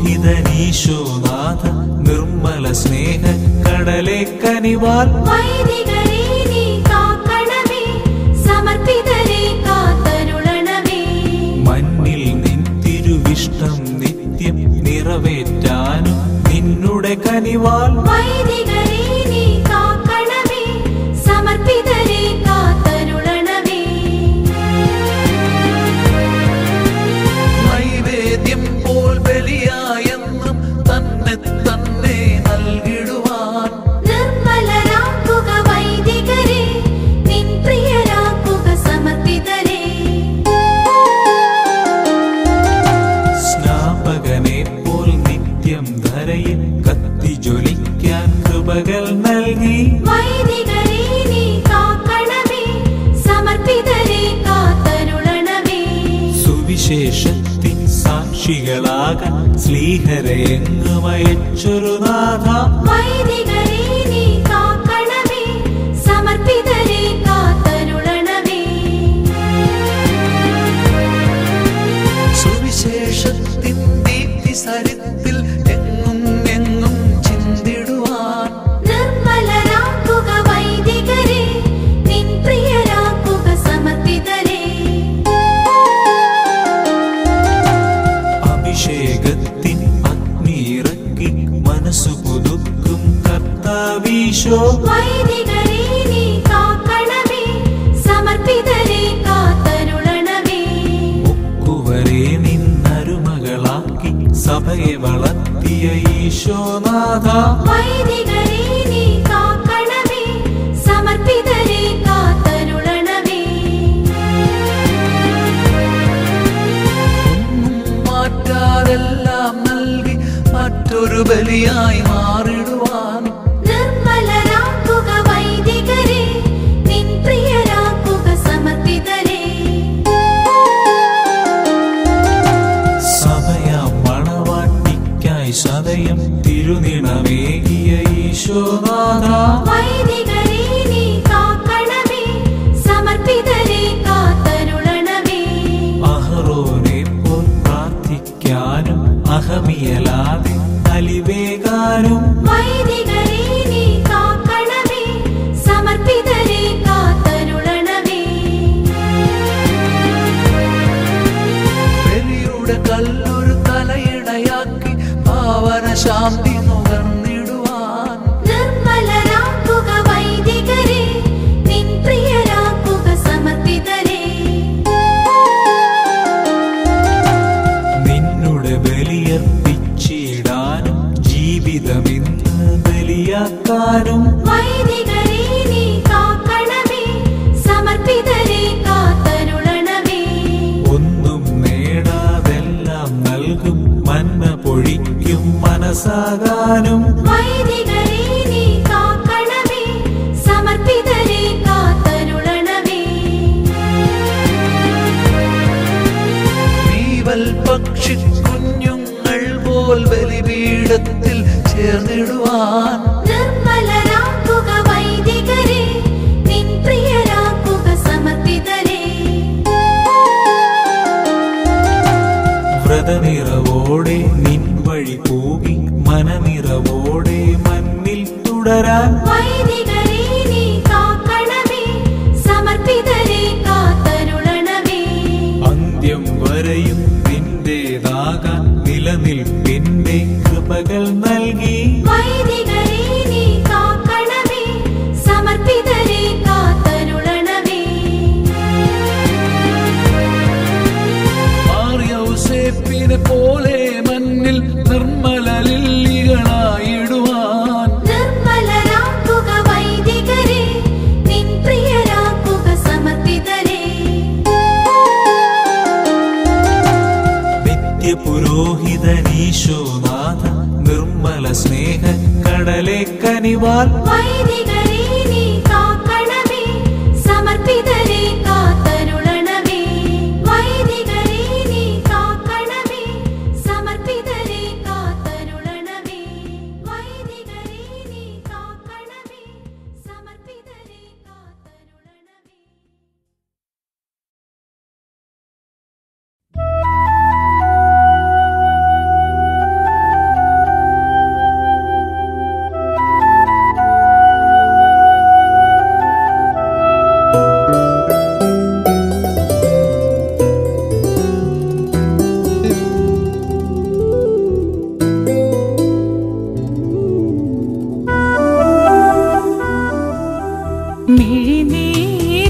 പുരോഹിതനീശോനാഥ നിർമ്മല സ്നേഹ കടലെ കനിവാൽ വൈദികരെ നീ കാക്കണമേ സമർപ്പിതരെ കാത്തരുളണമേ മണ്ണിൽ നിൻ തിരുവിഷ്ടം നിത്യം നിറവേറ്റാനും നിന്നുടെ കനിവാൽ വൈദികരെ നീ കാക്കണമേ സമർപ്പിതരെ കാത്തരുളണമേ നൈവേദ്യം പോൽ ബലിയായെന്നും തന്നെ തന്നെ നൽകിടുവാൻ നിർമ്മലരാക്കുക വൈദികരെ നിൻ പ്രിയരാക്കുക സമർപ്പിതരെ സ്നാപകനെ പോൽ നിത്യം ധരയിൽ കത്തി ജ്വലിക്കാൻ കൃപകൾ നൽകി വൈദികരെ നീ കാക്കണമേ സമർപ്പിതരെ കാത്തരുളണമേ സുവിശേഷത്തിൻ സാക്ഷികളാകാൻ സ്ലീഹരെ എങ്ങുമയച്ചൊരു നാഥ വൈദികരെ നീ കാക്കണമേ സമർപ്പിതരെ കാത്തരുളണമേ സുവിശേഷത്തിൻ ദീപ്തി സരിത്തിൽ എങ്ങും എങ്ങും ചിന്തിടുവാൻ നിർമ്മലരാക്കുക വൈദികരെ നിൻ പ്രിയരാക്കുക സമർപ്പിതരെ അഭിഷേകത്തിൻ അഗ്നിയിറക്കി മനസ്സു പുതുക്കും കർത്ത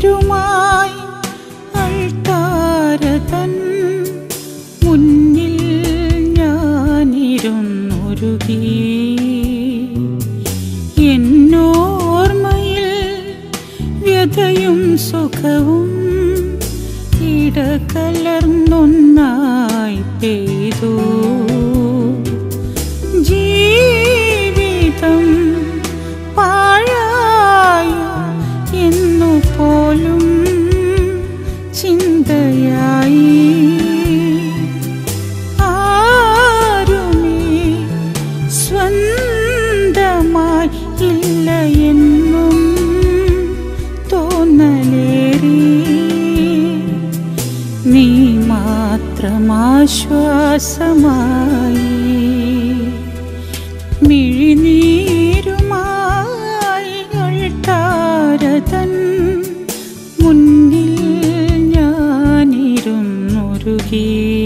മിഴിനീരുമായി അൾത്താരതൻ മുന്നിൽ ഞാനിരുന്നൊരുകി എന്നോർമ്മയിൽ വ്യതയും സുഖവും ഇടകലർന്നൊന്നായി പെയ്തു ജീവിതം പാഴായോ എന്നു പോലും ചിന്തയായി ആരുമേ സ്വന്തമായി ഇല്ല എന്നും തോന്നലേറി നീ മാത്രമാശ്വാസമായി മിഴിനീരുമായി അൾത്താരതൻ മുന്നിൽ ഞാനിരുന്നൊരുകി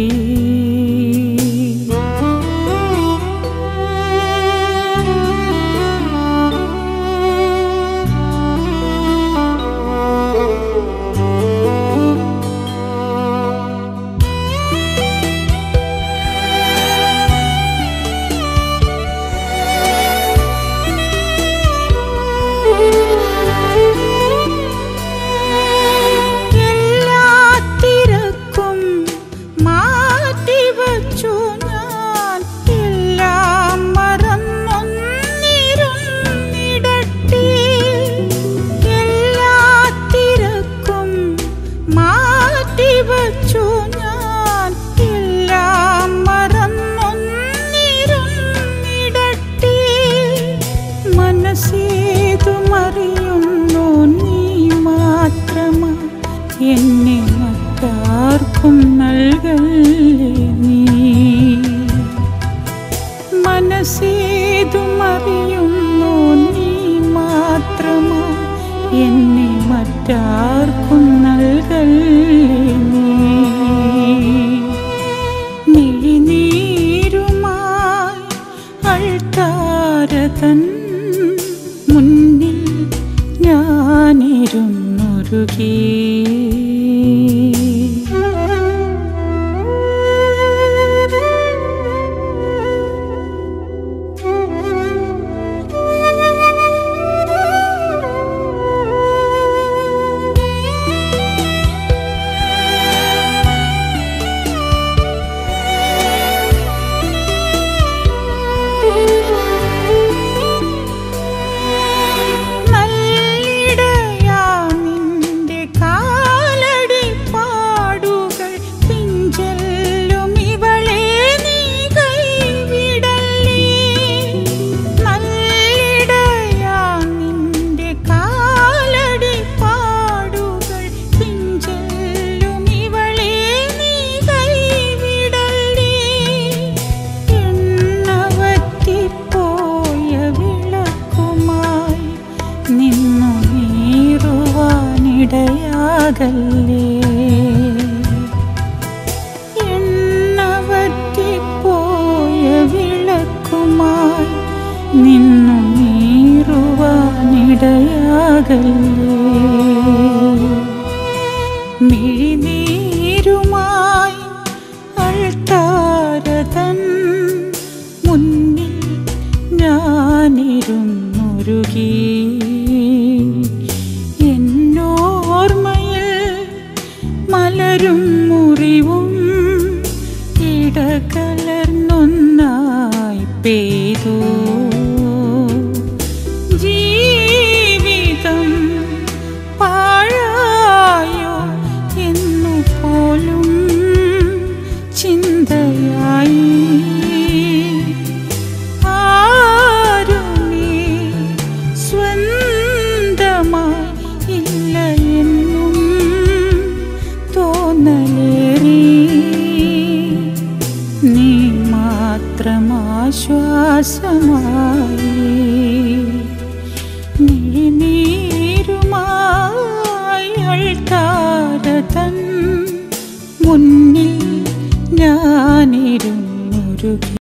എല്ലാ തിരക്കും മാറ്റിവച്ചു ഞാൻ എല്ലാം മറന്നൊന്നിരുന്നിടട്ടെ എല്ലാ തിരക്കും മാറ്റിവച്ചു ഞാൻ എല്ലാം മറന്നൊന്നിരുന്നിടട്ടെ മനസ്സേതുമറിയുന്നു നീ മാത്രമാ എന്നെ മറ്റാർക്കും നൽകല്ലേ നീ മനസ്സേതുമറിയുന്നു നീ മാത്രമാ എന്നെ മറ്റാർക്കും നൽകല്ലേ നീ മിഴിനീരുമായി അൾത്താരതൻ മുന്നിൽ ഞാനിരുന്നൊരുകി നല്ലിടയാ നിന്റെ കാലടി പാടുകൾ പിഞ്ചെല്ലും ഇവളെ നീ കൈവിടല്ലേ നല്ലിടയാ നിന്റെ കാലടി പാടുകൾ പിഞ്ചെല്ലും ഇവളെ നീ കൈവിടല്ലേ എണ്ണവറ്റിപ്പോയ വിളക്കുമായി നിന്നു നീറുവാനിടയാകല്ലേ എണ്ണവറ്റിപ്പോയ വിളക്കുമായി നിന്നു നീറുവാനിടയാകല്ലേ മിഴിനീരുമായി അൾത്താരതൻ മുന്നിൽ ഞാനിരുന്നൊരുകി എന്നോർമ്മയിൽ മലരും മുറിവും ഇടകലർന്നൊന്നായി പെയ്തു ജീവിതം പാഴായോ എന്നു പോലും ചിന്തയായി ആരുമേ സ്വന്തമായി ഇല്ല എന്നും തോന്നലേറി നീ മാത്രമാശ്വാസമായി മിഴിനീരുമായി അൾത്താരതൻ മുന്നിൽ ഞാനിരുന്നൊരുകി